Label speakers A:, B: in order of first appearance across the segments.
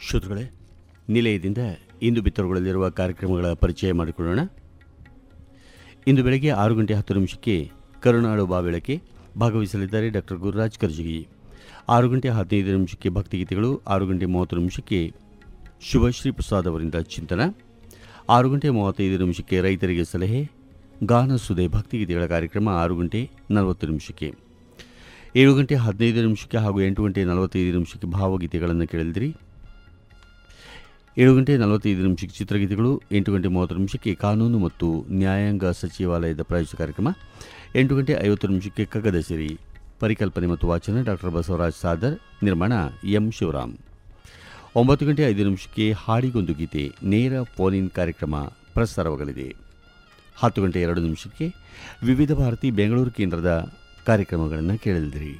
A: ಶ್ರೋತೃಗಳೇ ನಿಲಯದಿಂದ ಇಂದು ಬಿತ್ತರಗೊಳ್ಳಲಿರುವ ಕಾರ್ಯಕ್ರಮಗಳ ಪರಿಚಯ ಮಾಡಿಕೊಳ್ಳೋಣ ಇಂದು ಬೆಳಗ್ಗೆ ಆರು ಗಂಟೆ ಹತ್ತು ನಿಮಿಷಕ್ಕೆ ಕರುನಾಡು ಬಾಬೆಳಕೆ ಭಾಗವಹಿಸಲಿದ್ದಾರೆ ಡಾಕ್ಟರ್ ಗುರುರಾಜ್ ಕರ್ಜಗಿ ಆರು ಗಂಟೆ ಹದಿನೈದು ನಿಮಿಷಕ್ಕೆ ಭಕ್ತಿಗೀತೆಗಳು ಆರು ಗಂಟೆ ಮೂವತ್ತು ನಿಮಿಷಕ್ಕೆ ಶುಭಶ್ರೀ ಪ್ರಸಾದ್ ಅವರಿಂದ ಚಿಂತನ ಆರು ಗಂಟೆ ಮೂವತ್ತೈದು ನಿಮಿಷಕ್ಕೆ ರೈತರಿಗೆ ಸಲಹೆ ಗಾನ ಸುದೆ ಭಕ್ತಿಗೀತೆಗಳ ಕಾರ್ಯಕ್ರಮ ಆರು ಗಂಟೆ ನಲವತ್ತು ನಿಮಿಷಕ್ಕೆ ಏಳು ಗಂಟೆ ಹದಿನೈದು ನಿಮಿಷಕ್ಕೆ ಹಾಗೂ ಎಂಟು ಗಂಟೆ ನಲವತ್ತೈದು ನಿಮಿಷಕ್ಕೆ ಭಾವಗೀತೆಗಳನ್ನು ಕೇಳಿದ್ರಿ ಏಳು ಗಂಟೆ ನಲವತ್ತೈದು ನಿಮಿಷಕ್ಕೆ ಚಿತ್ರಗೀತೆಗಳು ಎಂಟು ಗಂಟೆ ಮೂವತ್ತು ನಿಮಿಷಕ್ಕೆ ಕಾನೂನು ಮತ್ತು ನ್ಯಾಯಾಂಗ ಸಚಿವಾಲಯದ ಪ್ರಾಯೋಜಿತ ಕಾರ್ಯಕ್ರಮ ಎಂಟು ಗಂಟೆ ಐವತ್ತು ನಿಮಿಷಕ್ಕೆ ಕಗ್ಗದ ಸಿರಿ ಪರಿಕಲ್ಪನೆ ಮತ್ತು ವಾಚನ ಡಾಕ್ಟರ್ ಬಸವರಾಜ್ ಸಾದರ್ ನಿರ್ಮಾಣ ಎಂ ಶಿವರಾಮ್ ಒಂಬತ್ತು ಗಂಟೆ ಐದು ನಿಮಿಷಕ್ಕೆ ಹಾಡಿಗೊಂದು ಗೀತೆ ನೇರ ಫೋನ್ ಇನ್ ಕಾರ್ಯಕ್ರಮ ಪ್ರಸಾರವಾಗಲಿದೆ ಹತ್ತು ಗಂಟೆ ಎರಡು ನಿಮಿಷಕ್ಕೆ ವಿವಿಧ ಭಾರತಿ ಬೆಂಗಳೂರು ಕೇಂದ್ರದ ಕಾರ್ಯಕ್ರಮಗಳನ್ನು ಕೇಳಲಿದಿರಿ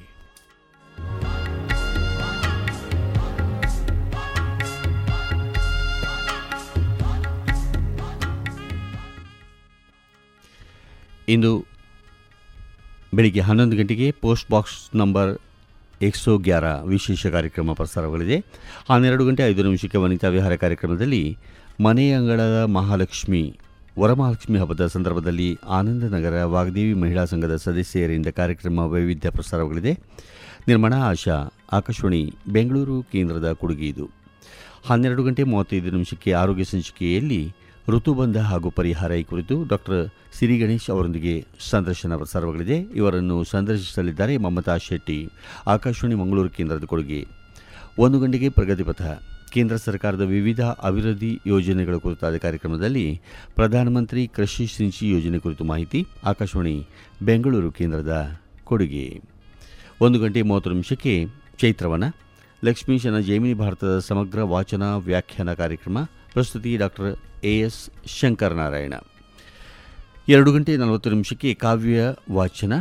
A: ಇಂದು ಬೆಳಿಗ್ಗೆ ಹನ್ನೊಂದು ಗಂಟೆಗೆ ಪೋಸ್ಟ್ ಬಾಕ್ಸ್ ನಂಬರ್ ಎಕ್ಸೋ ಗ್ಯಾರ ವಿಶೇಷ ಕಾರ್ಯಕ್ರಮ ಪ್ರಸಾರವಾಗಲಿದೆ ಹನ್ನೆರಡು ಗಂಟೆ ಐದು ನಿಮಿಷಕ್ಕೆ ವನಿತಾ ವಿಹಾರ ಕಾರ್ಯಕ್ರಮದಲ್ಲಿ ಮನೆ ಅಂಗಳದ ಮಹಾಲಕ್ಷ್ಮಿ ವರಮಹಾಲಕ್ಷ್ಮಿ ಹಬ್ಬದ ಸಂದರ್ಭದಲ್ಲಿ ಆನಂದನಗರ ವಾಗ್ದೇವಿ ಮಹಿಳಾ ಸಂಘದ ಸದಸ್ಯರಿಂದ ಕಾರ್ಯಕ್ರಮ ವೈವಿಧ್ಯ ಪ್ರಸಾರವಾಗಲಿದೆ ನಿರ್ಮಾಣ ಆಶಾ ಆಕಾಶವಾಣಿ ಬೆಂಗಳೂರು ಕೇಂದ್ರದ ಕೊಡುಗೆ ಇದು ಹನ್ನೆರಡು ಗಂಟೆ ಮೂವತ್ತೈದು ನಿಮಿಷಕ್ಕೆ ಆರೋಗ್ಯ ಸಂಚಿಕೆಯಲ್ಲಿ ಋತುಬಂಧ ಹಾಗೂ ಪರಿಹಾರ ಈ ಕುರಿತು ಡಾಕ್ಟರ್ ಸಿರಿ ಗಣೇಶ್ ಅವರೊಂದಿಗೆ ಸಂದರ್ಶನ ಪ್ರಸಾರವಾಗಲಿದೆ ಇವರನ್ನು ಸಂದರ್ಶಿಸಲಿದ್ದಾರೆ ಮಮತಾ ಶೆಟ್ಟಿ ಆಕಾಶವಾಣಿ ಮಂಗಳೂರು ಕೇಂದ್ರದ ಕೊಡುಗೆ ಒಂದು ಗಂಟೆಗೆ ಪ್ರಗತಿಪಥ ಕೇಂದ್ರ ಸರ್ಕಾರದ ವಿವಿಧ ಅಭಿವೃದ್ಧಿ ಯೋಜನೆಗಳ ಕುರಿತಾದ ಕಾರ್ಯಕ್ರಮದಲ್ಲಿ ಪ್ರಧಾನಮಂತ್ರಿ ಕೃಷಿ ಸಿಂಚಿ ಯೋಜನೆ ಕುರಿತು ಮಾಹಿತಿ ಆಕಾಶವಾಣಿ ಬೆಂಗಳೂರು ಕೇಂದ್ರದ ಕೊಡುಗೆ ಒಂದು ಗಂಟೆ ಮೂವತ್ತು ನಿಮಿಷಕ್ಕೆ ಚೈತ್ರವನ ಲಕ್ಷ್ಮೀಶನ ಜೈಮಿನಿ ಭಾರತದ ಸಮಗ್ರ ವಾಚನ ವ್ಯಾಖ್ಯಾನ ಕಾರ್ಯಕ್ರಮ ಪ್ರಸ್ತುತಿ ಡಾಕ್ಟರ್ ಎ ಎಸ್ ಶಂಕರನಾರಾಯಣ ಎರಡು ಗಂಟೆ ನಲವತ್ತು ನಿಮಿಷಕ್ಕೆ ಕಾವ್ಯ ವಾಚನ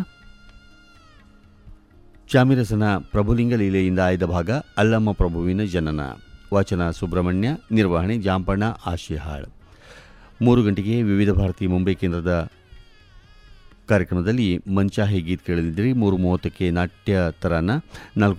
A: ಚಾಮಿರಸನ ಪ್ರಭುಲಿಂಗ ಲೀಲೆಯಿಂದ ಆಯ್ದ ಭಾಗ ಅಲ್ಲಮ್ಮ ಪ್ರಭುವಿನ ಜನನ ವಾಚನ ಸುಬ್ರಹ್ಮಣ್ಯ ನಿರ್ವಹಣೆ ಜಾಂಪಣ್ಣ ಆಶಿಹಾಳ್ ಮೂರು ಗಂಟೆಗೆ ವಿವಿಧ ಭಾರತಿ ಮುಂಬೈ ಕೇಂದ್ರದ ಕಾರ್ಯಕ್ರಮದಲ್ಲಿ ಮಂಚಾಹಿ ಗೀತ್ ಕೇಳಲಿದ್ರಿ ಮೂರು ಮೂವತ್ತಕ್ಕೆ ನಾಟ್ಯ ತರಾನ ನಾಲ್ಕು